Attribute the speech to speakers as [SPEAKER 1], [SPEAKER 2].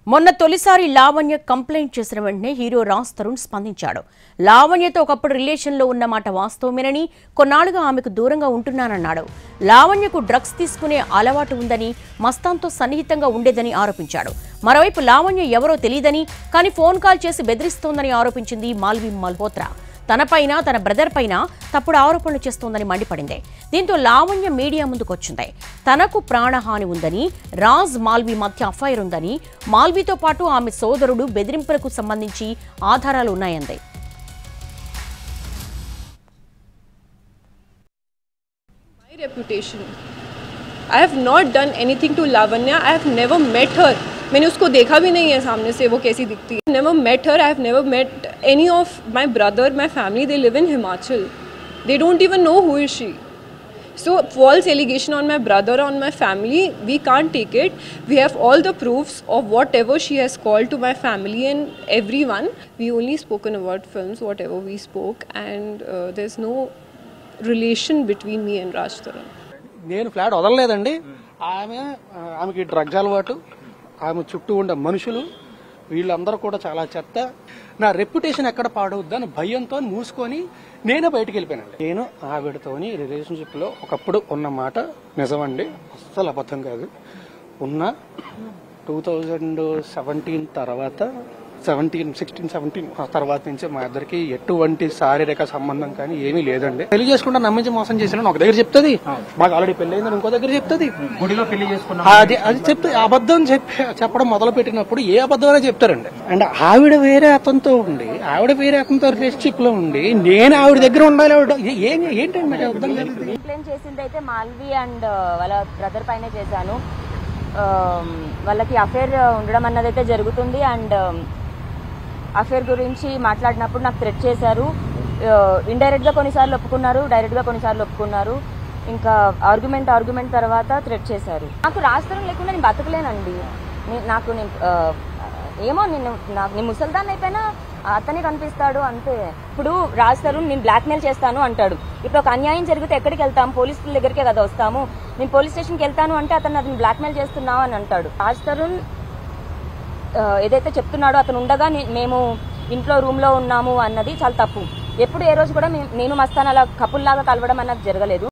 [SPEAKER 1] మొన్న తొలిసారి లావణ్య కంప్లైంట్ చేసిన వెంటనే హీరో రాజ్ తరుణ్ స్పందించాడు లావణ్యతో ఒకప్పుడు రిలేషన్లో ఉన్న మాట వాస్తవమేనని కొన్నాళ్లుగా ఆమెకు దూరంగా ఉంటున్నానన్నాడు లావణ్యకు డ్రగ్స్ తీసుకునే అలవాటు ఉందని మస్తాన్తో సన్నిహితంగా ఉండేదని ఆరోపించాడు మరోవైపు లావణ్య ఎవరో తెలియదని కానీ ఫోన్ కాల్ చేసి బెదిరిస్తోందని ఆరోపించింది మాల్వి మల్హోత్రా తనపైన తన బ్రదర్ పైన తప్పుడు ఆరోపణలు చేస్తోందని మండిపడింది దీంతో లావణ్య మీడియా ముందుకొచ్చింది తనకు ప్రాణహాని ఉందని రాజ్ మాల్వి మధ్య అఫైర్ ఉందని మాల్వీతో పాటు ఆమె సోదరుడు బెదిరింపులకు సంబంధించి ఆధారాలు ఉన్నాయంది
[SPEAKER 2] My reputation. I have not done anything to Lavanya. I have never met her. मैंने उसको देखा भी नहीं है सामने से वो कैसी दिखती है never met her I have never met any of my brother my family they live in Himachal they don't even know who is she so false allegation on my brother on my family we can't take it we have all the proofs of whatever she has called to my family and everyone we only spoken about films whatever we spoke and uh, there's no relation between me and raj Taran.
[SPEAKER 3] నేను flat వదలలేదండి ఆమె ఆ, ఆమెకి drugs అలవాటు ఆమె చుట్టూ ఉండే మనుషులు వీళ్ళందరూ కూడా చాలా చెత్త నా రెప్యుటేషన్ ఎక్కడ పాడవద్దని భయంతో మూసుకొని నేనే బయటికి వెళ్ళిపోయానండి నేను ఆవిడతోని రిలేషన్షిప్ లో ఒకప్పుడు ఉన్న మాట నిజమండి అస్సలు అబద్ధం కాదు ఉన్న టూ థౌజండ్ సెవెంటీన్ తర్వాత సెవెంటీన్ సిక్స్టీన్ సెవెంటీన్ ఆ తర్వాత నుంచి మా ఇద్దరికి ఎటువంటి శారీరక సంబంధం కానీ ఏమీ లేదండి పెళ్లి చేసుకుంటే నమ్మించి మోసం చేసిన ఒక దగ్గర చెప్తుంది మాకు ఆల్రెడీ పెళ్లి అయిందని ఇంకో దగ్గర చెప్తుంది
[SPEAKER 4] గుడిలో పెళ్లి చేసుకున్నాం
[SPEAKER 3] అది అది చెప్తే అబద్ధం చెప్పి చెప్పడం మొదలు పెట్టినప్పుడు ఏ అబద్ధమైనా చెప్తారండి అండ్ ఆవిడ వేరే అతనితో ఉండి ఆవిడ వేరే అతనితో రిలేషన్షిప్ లో ఉండి నేను ఆవిడ దగ్గర ఉండాలి ఆవిడ ఏ- ఏం ఏంటండి నాకు అర్థం కాదు
[SPEAKER 5] కంప్లైంట్ చేసింది అయితే మాల్వి అండ్ వాళ్ళ బ్రదర్ పైనే చేశాను ఆ, వాళ్ళకి అఫేర్ ఉండడం అన్నది అయితే జరుగుతుంది అండ్ అఫేర్ గురించి మాట్లాడినప్పుడు నాకు థ్రెట్ చేశారు ఇండైరెక్ట్ గా కొన్నిసార్లు ఒప్పుకున్నారు డైరెక్ట్ గా కొన్నిసార్లు ఒప్పుకున్నారు ఇంకా ఆర్గ్యుమెంట్ ఆర్గ్యుమెంట్ తర్వాత థ్రెట్ చేశారు నాకు రాష్ట్రం లేకుండా నేను బతకలేనండి నే- నాకు నేను ఆ, ఏమో నేను నాకు నేను ముసల్దాన్ని అయిపోయినా అతనే కనిపిస్తాడు అంతే ఇప్పుడు రాస్తారు నేను బ్లాక్మెయిల్ చేస్తాను అంటాడు ఇప్పుడు ఒక అన్యాయం జరిగితే ఎక్కడికి వెళ్తాం పోలీసుల దగ్గరికే కదా వస్తాము నేను పోలీస్ స్టేషన్కి వెళ్తాను అంటే అతను అతను బ్లాక్మెయిల్ చేస్తున్నావు అని అంటాడు రాజ్ తరుణ్ ఆ, ఏదైతే చెప్తున్నాడో అతను ఉండగా నే- మేము ఇంట్లో రూమ్ లో ఉన్నాము అన్నది చాలా తప్పు ఎప్పుడు ఏ రోజు కూడా మే- నేను మస్తాన్ అలా కపుల్ లాగా కలవడం అన్నది జరగలేదు